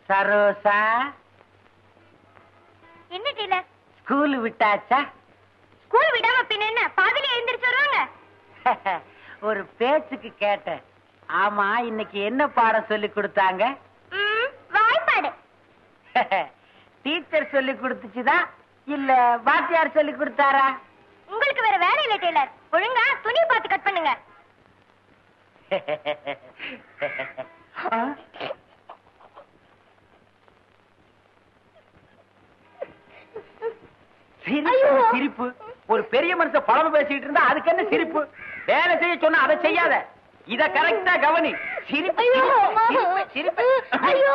சரோசா என்ன dealer school விட்டாச்சா school விடாம பின்ன என்ன பாதியில எழுந்திரிச்சு வருவாங்க ஒரு பேச்சுக்கு கேட்டேன் ஆமா இன்னைக்கு என்ன பாடம் சொல்லி கொடுத்தாங்க ம், வாய்ப்பாடு டீச்சர் சொல்லி கொடுத்துச்சுதா இல்ல வாத்தியார் சொல்லி கொடுத்தாரா உங்களுக்கு வேற வேலை இல்ல டெய்லர் ஒழுங்கா துணி பார்த்து கட் பண்ணுங்க சிரிப்பு ஐயோ. சிரிப்பு ஒரு பெரிய மனுஷன் பழம பேசிட்டு இருந்தா அதுக்கு என்ன சிரிப்பு வேலை செய்ய சொன்னா அதை செய்யாத இத கரெக்டா கவனி சிரிப்பு ஐயோ சிரிப்பு, சிரிப்பு, சிரிப்பு. ஐயோ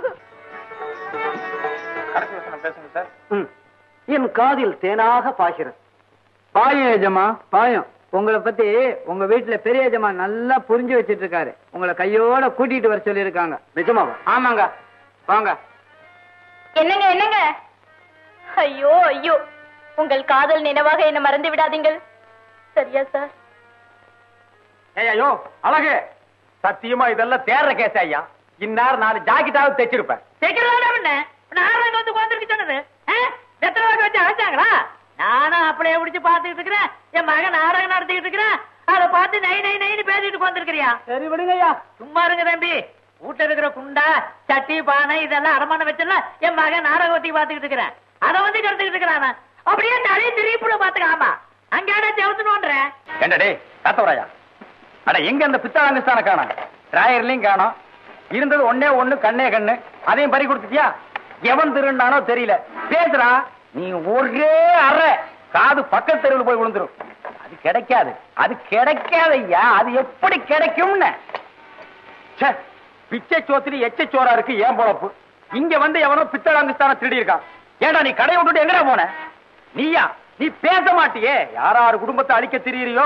கடைசி வசனம் பேசுங்க சார் ம். என் காதில் தேனாக பாய்கிறது பாயம் ஏஜமா பாயம் உங்களை பத்தி உங்க வீட்டுல பெரிய ஏஜமா நல்லா புரிஞ்சு வச்சிட்டு இருக்காரு உங்களை கையோட கூட்டிட்டு வர சொல்லி இருக்காங்க நிஜமாவா ஆமாங்க வாங்க என்னங்க என்னங்க ஐயோ ஐயோ உங்கள் காதல் நினைவாக என்ன மறந்து விடாதீங்கள் சரியா சார் ஏய் ஐயோ அழகு சத்தியமா இதெல்லாம் தேர்ற கேஸ் ஐயா இந்நேரம் நாலு ஜாக்கெட்டாவது தைச்சிருப்பேன் நாராயணன் வந்து உட்காந்துருக்கு சொன்னது எத்தனை வாக்கு வச்சு அழைச்சாங்களா நானும் அப்படியே பிடிச்சு பாத்துக்கிட்டு இருக்கிறேன் என் மகன் நாடகம் நடத்திக்கிட்டு இருக்கிறேன் அதை பார்த்து நை நை நைன்னு பேசிட்டு உட்காந்துருக்கிறியா சரி விடுங்க ஐயா சும்மா இருங்க தம்பி வீட்டுல இருக்கிற குண்டா சட்டி பானை இதெல்லாம் அடமானம் வச்சல என் மகன் நாடகத்தை பாத்துக்கிட்டு இருக்கிறேன் அதை வந்து கருத்துக்கிட்டு இருக்கிறான் அப்படியே தலையை திருப்பிட பாத்துக்க ஆமா அங்கேடா செவத்துனோன்றேன் ஏண்டா டேய் காத்தவராயா அட எங்க அந்த பித்தாளங்கஸ்தான காணோம் டிராயர்லயும் காணோம் இருந்தது ஒண்ணே ஒண்ணு கண்ணே கண்ணு அதையும் பறி கொடுத்துட்டியா எவன் திருண்டானோ தெரியல பேசுறா நீ ஒரே அற காது பக்கத்து தெருவில் போய் விழுந்துரும் அது கிடைக்காது அது கிடைக்காது ஐயா அது எப்படி கிடைக்கும்னு ச்சே, பிச்சை சோத்திரி எச்ச சோறா இருக்கு ஏன் பொழப்பு இங்க வந்து எவனோ பித்தளாங்குஸ்தான திருடி இருக்கான் ஏண்டா நீ கடையை விட்டுட்டு எங்கடா போன நீயா நீ பேச மாட்டியே யாராரு குடும்பத்தை அழிக்க திரியிறியோ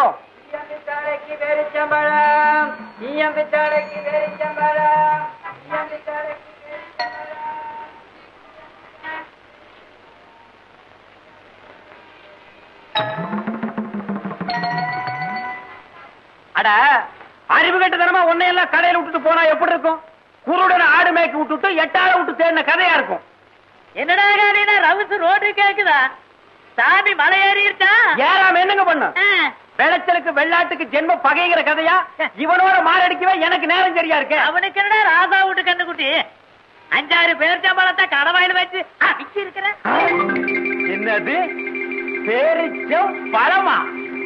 அட அறிவு கட்டதனமா உன்னையெல்லாம் கடையில விட்டுட்டு போனா எப்படி இருக்கும் குருடன ஆடு மேய்க்க விட்டுட்டு எட்டாள விட்டு தேடின கதையா இருக்கும் என்னடா காலினா ரவுசு ரோடு கேக்குதா சாமி மலை ஏறி இருக்கா ஏறாம என்னங்க பண்ண விளைச்சலுக்கு வெள்ளாட்டுக்கு ஜென்ம பகைங்கிற கதையா இவனோட மாரடிக்கவே எனக்கு நேரம் சரியா இருக்கு அவனுக்கு என்னடா ராசா வீட்டு கண்ணுக்குட்டி அஞ்சாறு பேர் சம்பளத்தை கடவாயில் வச்சு அடிச்சு இருக்கிறேன் என்னது பேரிச்சம் பழமா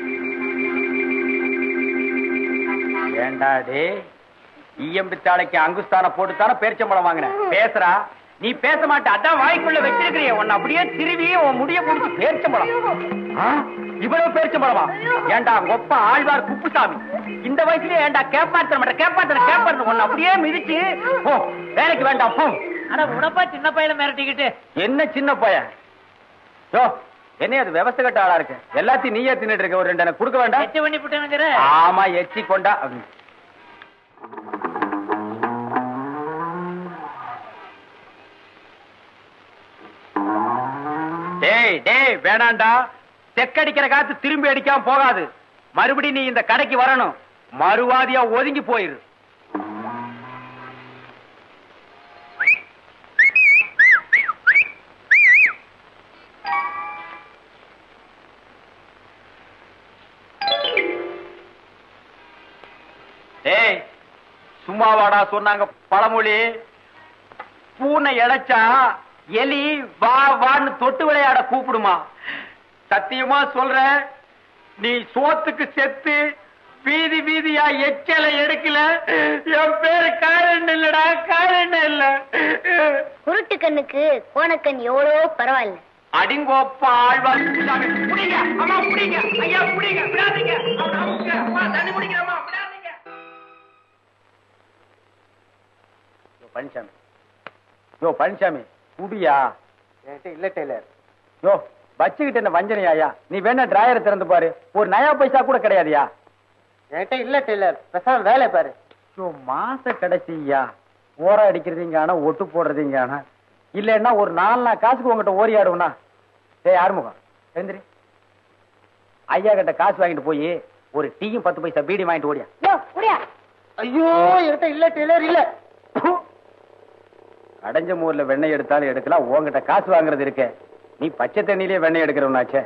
ஏண்டாடே ஈயம்பித்தாளைக்கு அங்குஸ்தான போட்டுத்தானே பேரிச்சம்பழம் வாங்கினேன் பேசுறா நீ பேச மாட்ட அதான் வாய்க்குள்ள வச்சிருக்கிறிய உன்னை அப்படியே திருவி உன் முடிய முடிச்சு பேரிச்சம்பழம் ஆ? இவ்வளவு பேரிச்சம்பழமா ஏண்டா ஒப்ப ஆழ்வார் குப்புசாமி இந்த வயசுலயே ஏண்டா கேப்பாத்தன மாட்ட கேப்பாத்தன கேப்பாத்தன உன்னை அப்படியே மிதிச்சு போ வேலைக்கு வேண்டாம் போ ஆனா உனப்பா சின்ன பையல மிரட்டிக்கிட்டு என்ன சின்ன பையன் யோ என்ன அது விவசாய கட்ட ஆளா இருக்கு எல்லாத்தையும் நீயே தின்னுட்டு இருக்க ஒரு ரெண்டு எனக்கு கொடுக்க வேண்டாம் எச்சு பண்ணி விட்டுனுங்கிற ஆமா எச்சி கொண்டா டேய் டேய் வேணாண்டா தெக்கடிக்கிற காத்து திரும்பி அடிக்காம போகாது மறுபடி நீ இந்த கடைக்கு வரணும் மறுவாதியா ஒதுங்கி போயிரு ஏய் சும்மா வாடா சொன்னாங்க பழமொழி பூனை இழைச்சா எலி வா வான்னு தொட்டு விளையாட கூப்பிடுமா சத்தியமா சொல்றேன் நீ சோத்துக்கு செத்து வீதி வீதியா எச்சலை எடுக்கல என் பேரு காரணம் இல்லடா காரணம் இல்ல குருட்டு கண்ணுக்கு கோணக்கண் எவ்வளவோ பரவாயில்ல அடிங்கோப்பா ஆழ்வார் குப்புசாமி. புடிங்க அம்மா புடிங்க ஐயா புடிங்க விடாதீங்க அவனை அமுக்குங்க. அம்மா தண்ணி குடிக்கிறம்மா விடாதீங்க யோ பழனிசாமி யோ பழனிசாமி குடியா என்கிட்ட இல்ல டெய்லர் யோ வச்சுக்கிட்டு என்ன வஞ்சனையாயா நீ வேணா டிராயரை திறந்து பாரு ஒரு நயா பைசா கூட கிடையாதுயா என்கிட்ட இல்ல டெய்லர் பேசாம வேலை பாரு யோ மாச கடைசியா ஓர அடிக்கிறதீங்க ஆனா ஒட்டு போடுறதீங்க ஆனா இல்லன்னா ஒரு நாலு நாள் காசுக்கு உங்ககிட்ட ஓரி ஆடுவனா ஏய் ஆறுமுகம் எழுந்திரி ஐயா கிட்ட காசு வாங்கிட்டு போய் ஒரு டீயும் பத்து பைசா பீடி வாங்கிட்டு ஓடியா யோ, குடியா. ஐயோ என்கிட்ட இல்ல டெய்லர் இல்ல அடைஞ்ச மூர்ல வெண்ணெய் எடுத்தாலும் எடுக்கலாம் உன்கிட்ட காசு வாங்குறது இருக்க நீ பச்சை தண்ணியிலே வெண்ணெய் எடுக்கிறவனாச்சே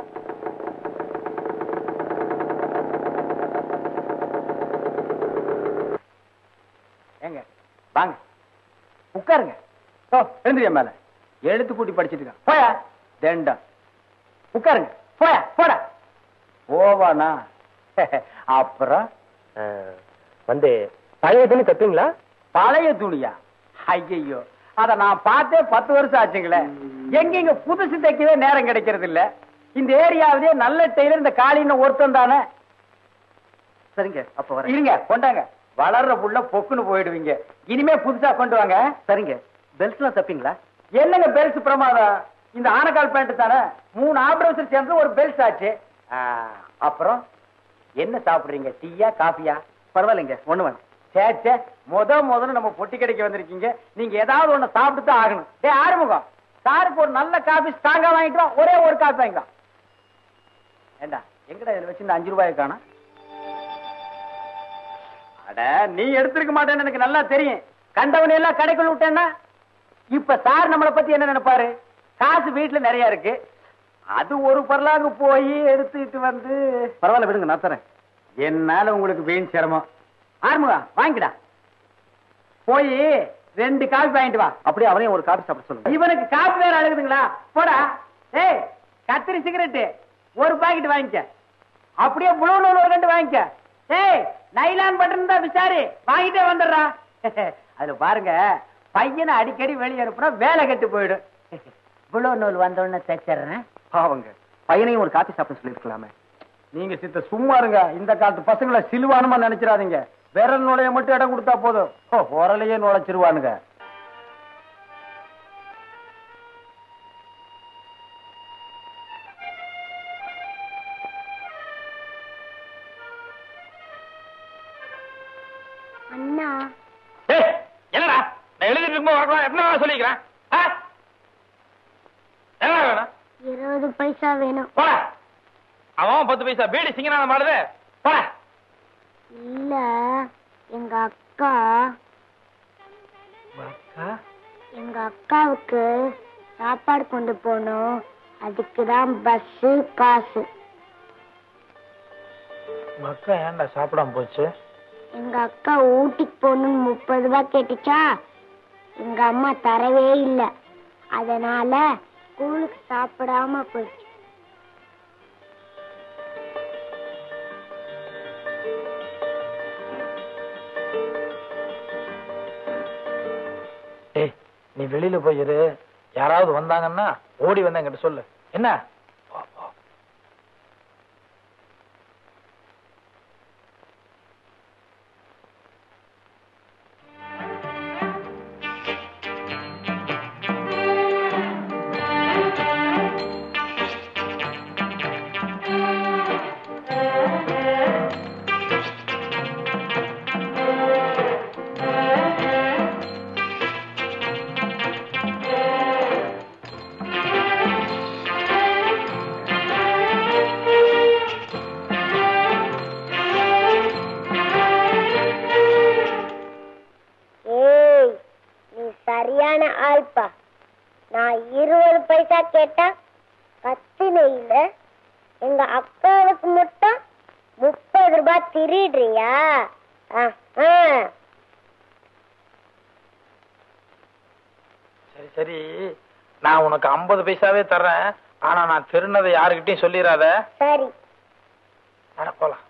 ஏங்க வாங்க உட்காருங்க ஓ எழுந்திரியா மேல எழுத்து கூட்டி படிச்சிட்டு இருக்கான் போயா தேண்டா உட்காருங்க போயா போடா போவானா அப்புறம் வந்து பழைய துணி தைப்பீங்களா பழைய துணியா ஐயையோ அத நான் பார்த்தே பத்து வருஷம் ஆச்சுங்களே எங்க இங்க புதுசு தைக்கவே நேரம் கிடைக்கிறது இல்ல இந்த ஏரியாவிலேயே நல்ல டெய்லர் இந்த காளின்னு ஒருத்தன் தானே சரிங்க அப்ப வரேன் இருங்க கொண்டாங்க வளர்ற புள்ள பொக்குன்னு போயிடுவீங்க இனிமே புதுசா கொண்டு வாங்க சரிங்க பெல்ட்லாம் தப்பீங்களா என்னங்க பெல்ட் பிரமாதம் இந்த ஆனக்கால் பேண்ட் தானே மூணு ஆபரேஷன் சேர்ந்து ஒரு பெல்ட் ஆச்சு ஆ, அப்புறம் என்ன சாப்பிடுறீங்க டீயா காஃபியா பரவாயில்லைங்க ஒண்ணு வேணும் சே சே முத முதல்ல நம்ம பொட்டி கடைக்கு வந்திருக்கீங்க நீங்க ஏதாவது ஒண்ணு சாப்பிட்டு தான் ஆகணும் டேய் ஆறுமுகம் சாருக்கு ஒரு நல்ல காபி ஸ்ட்ராங்கா வாங்கிட்டு வா ஒரே ஒரு காபி வாங்கிக்கலாம் ஏண்டா எங்கடா இதுல வச்சு இந்த அஞ்சு ரூபாயை காணோம் அட நீ எடுத்திருக்க மாட்டேன்னு எனக்கு நல்லா தெரியும் கண்டவனை எல்லாம் கடைக்குள்ள விட்டேன்னா இப்ப சார் நம்மளை பத்தி என்ன நினைப்பாரு காசு வீட்டுல நிறைய இருக்கு அது ஒரு பரலாங்க போய் எடுத்துக்கிட்டு வந்து பரவாயில்ல விடுங்க நான் தரேன் என்னால உங்களுக்கு வீண் சிரமம் ஆறுமுகா வாங்கிடா போய் ரெண்டு காபி வாங்கிட்டு வா அப்படியே அவனையும் ஒரு காபி சாப்பிட சொல்லுங்க இவனுக்கு காபி வேற அழுகுதுங்களா போடா ஏய் கத்திரி சிகரெட் ஒரு பாக்கெட் வாங்கிக்க அப்படியே முழு நூல் ஒரு ரெண்டு வாங்கிக்க ஏய் நைலான் பட்டன் தான் விசாரி வாங்கிட்டே வந்துடுறா அதுல பாருங்க பையனை அடிக்கடி வெளியே அனுப்புனா வேலை கெட்டு போயிடும் புளோ நூல் வந்தோடனே தைச்சிடுறேன் பாவங்க பையனையும் ஒரு காபி சாப்பிட சொல்லிருக்கலாமே நீங்க சித்த சும்மா இருங்க இந்த காலத்து பசங்களை சிலுவானுமா நினைச்சிடாதீங்க விரல் நுழைய மட்டும் இடம் கொடுத்தா போதும் ஓ, உரலையே நுழைச்சிருவானுங்க அண்ணா ஏய், என்னடா நான் எழுதிட்டு இருக்கும்போது வரக்கூடாது என்ன சொல்லிக்கிறேன் ஆ? என்ன வேணும் இருபது பைசா வேணும் போடா அவன் பத்து பைசா பீடி சிங்கனான மாடுது போடா இல்ல எங்க அக்கா எங்க அக்காவுக்கு சாப்பாடு கொண்டு போகணும் அதுக்கு தான் பஸ் காசு உங்க அக்கா ஏன்டா சாப்பிடாம போச்சு எங்க அக்கா ஊட்டிக்கு போகணும்னு முப்பது ரூபாய் கேட்டுச்சா எங்க அம்மா தரவே இல்லை அதனால ஸ்கூலுக்கு சாப்பிடாம போயிடுச்சு ஏய் நீ வெளியில போயிரு யாராவது வந்தாங்கன்னா ஓடி வந்து என்கிட்ட சொல்லு என்ன போ, போ. ஏய் நீ சரியான ஆள்பா நான் இருபது பைசா கேட்டா கத்தினையில எங்க அக்காவுக்கு மட்டும் முப்பது ரூபாய் திருடுறியா ஆ, ஆ. சரி சரி நான் உனக்கு ஐம்பது பைசாவே தர்றேன் ஆனா நான் திருநதை யாருக்கிட்டையும் சொல்லிடாத சரி நட போலாம்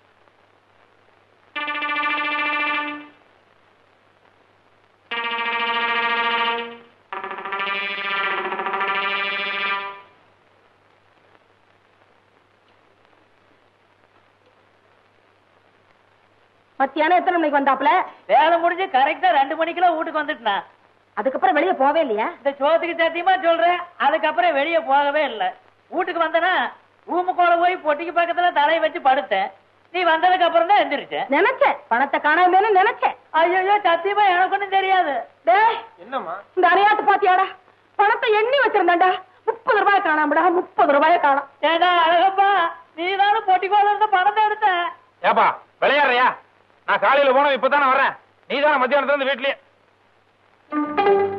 மத்தியானம் எத்தனை மணிக்கு வந்தாப்ல வேலை முடிஞ்சு கரெக்டா ரெண்டு மணிக்கெல்லாம் வீட்டுக்கு வந்துட்டேன் அதுக்கப்புறம் வெளியே போவே இல்லையா இந்த சோத்துக்கு சத்தியமா சொல்றேன் அதுக்கப்புறம் வெளியே போகவே இல்லை வீட்டுக்கு வந்தனா ரூமுக்குள்ள போய் பொட்டிக்கு பக்கத்துல தலையை வச்சு படுத்தேன் நீ வந்ததுக்கு அப்புறம் தான் எந்திரிச்சேன் நினைச்சேன் பணத்தை காணாமேனு நினைச்சேன் ஐயோ சத்தியமா எனக்கு ஒண்ணும் தெரியாது டேய் என்னம்மா இந்த அரையாத்து பாத்தியாடா பணத்தை எண்ணி வச்சிருந்தாண்டா முப்பது ரூபாய் காணாமடா முப்பது ரூபாய காணாம் ஏடா அழகப்பா நீ தானே பொட்டிக்கோல இருந்த பணத்தை எடுத்த ஏப்பா விளையாடுறியா நான் காலையில போனோம் இப்பதானே வரேன் நீ தானே மத்தியானத்துல இருந்து வீட்லயே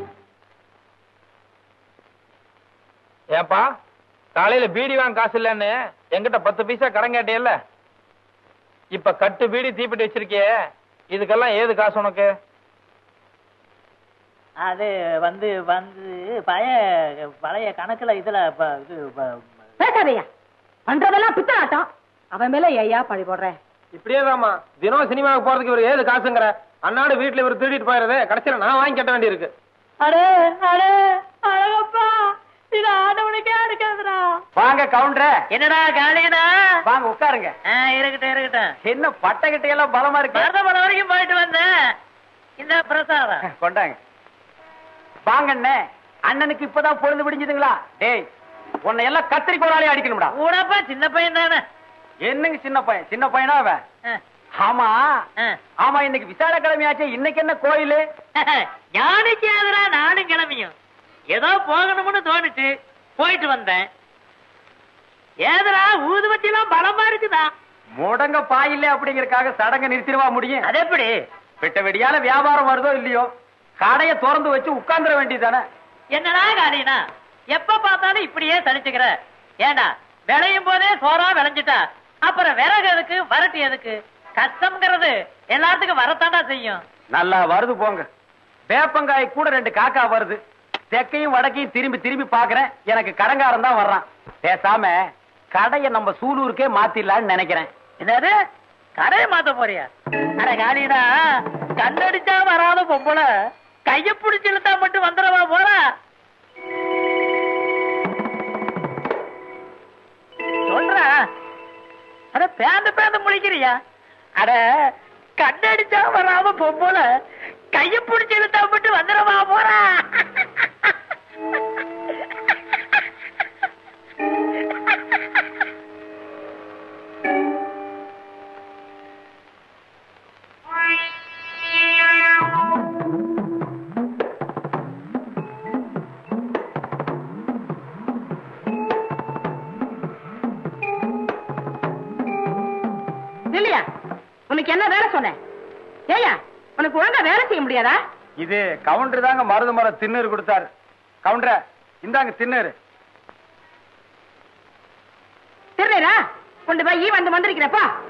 ஏன்பா காலையில பீடி வாங்க காசு இல்லன்னு என்கிட்ட பத்து பைசா கடன் கேட்டியல்ல இப்ப கட்டு பீடி தீப்பெட்டி வச்சிருக்கியே இதுக்கெல்லாம் ஏது காசு உனக்கு அது வந்து வந்து பழைய பழைய கணக்குல இதுல ப- இது ப- பேசாதையா பண்றதெல்லாம் பித்தலாட்டம் அவன் மேல ஐயா பழி போடுறேன் இப்படியே தாமா தினம் சினிமாவுக்கு போறதுக்கு இவர் ஏது காசுங்கிற அன்னாடு வீட்டுல இவர் திருடிட்டு போயிருது கடைசியில நான் வாங்கி கட்ட வேண்டியிருக்கு அடே அடே அழகப்பா இது ஆண்டவனுக்கே அடுக்காதுடா வாங்க கவுண்டர என்னடா காளியனா வாங்க உட்காருங்க ஆ, இருக்கட்டும் இருக்கட்டும் என்ன பட்டகிட்ட எல்லாம் பலமா இருக்கு மருதமலை வரைக்கும் போயிட்டு வந்தேன் இந்த பிரசாதம் கொண்டாங்க வாங்க அண்ணே அண்ணனுக்கு இப்பதான் பொழுது விடிஞ்சதுங்களா டேய் உன்னை எல்லாம் கத்திரிக்கோளாலே அடிக்கணும்டா கூடப்பா சின்ன பையன் தானே என்னங்க சின்ன பையன் சின்ன பையனா அவன் ஆமா ஆமா இன்னைக்கு விசார கிழமையாச்சே இன்னைக்கு என்ன கோயிலு ஞானிக்கு எதிரா நானும் கிளம்பியும் ஏதோ போகணும்னு தோணுச்சு போயிட்டு வந்தேன் ஏதரா ஊதுபத்தி எல்லாம் பலமா இருக்குதா முடங்க பாயில்ல அப்படிங்கறக்காக சடங்க நிறுத்திடுவா முடியும் அது எப்படி வெட்ட வெடியால வியாபாரம் வருதோ இல்லையோ கடைய திறந்து வச்சு உட்கார்ந்துட வேண்டியதானே என்னடா காலினா எப்ப பார்த்தாலும் இப்படியே தனிச்சுக்கிற ஏண்டா விளையும் போதே சோறா விளைஞ்சிட்டா அப்புறம் விறகு எதுக்கு வரட்டி எதுக்கு கஷ்டம்ங்கிறது எல்லாத்துக்கும் வரத்தாண்டா செய்யும் நல்லா வருது போங்க வேப்பங்காய் கூட ரெண்டு காக்கா வருது தெக்கையும் வடக்கையும் திரும்பி திரும்பி பாக்குறேன் எனக்கு கடங்காரன் தான் வர்றான் பேசாம கடைய நம்ம சூலூருக்கே மாத்திடலாம்னு நினைக்கிறேன் என்னது கடையை மாத்த போறியா அட காலிடா கண்ணடிச்சா வராத பொம்பளை கைய பிடிச்சு இழுத்தா மட்டும் வந்துடவா போறா சொல்றா அட பேந்து பேந்து முழிக்கிறியா அட கண்ணடிச்சா வராம பொம்பளை கைய பிடிச்சு இழுத்தா மட்டும் வந்துடவா போறா இல்லையா உனக்கு என்ன வேலை சொன்னேன் ஏயா உனக்கு ஒழுங்கா வேலை செய்ய முடியாதா இது கவுண்டர் தாங்க மருது மரம் திண்ணூறு கொடுத்தாரு கவுண்டர இந்தாங்க திண்ணூறு திருநீரா கொண்டு போய் வந்து வந்திருக்கிறப்பா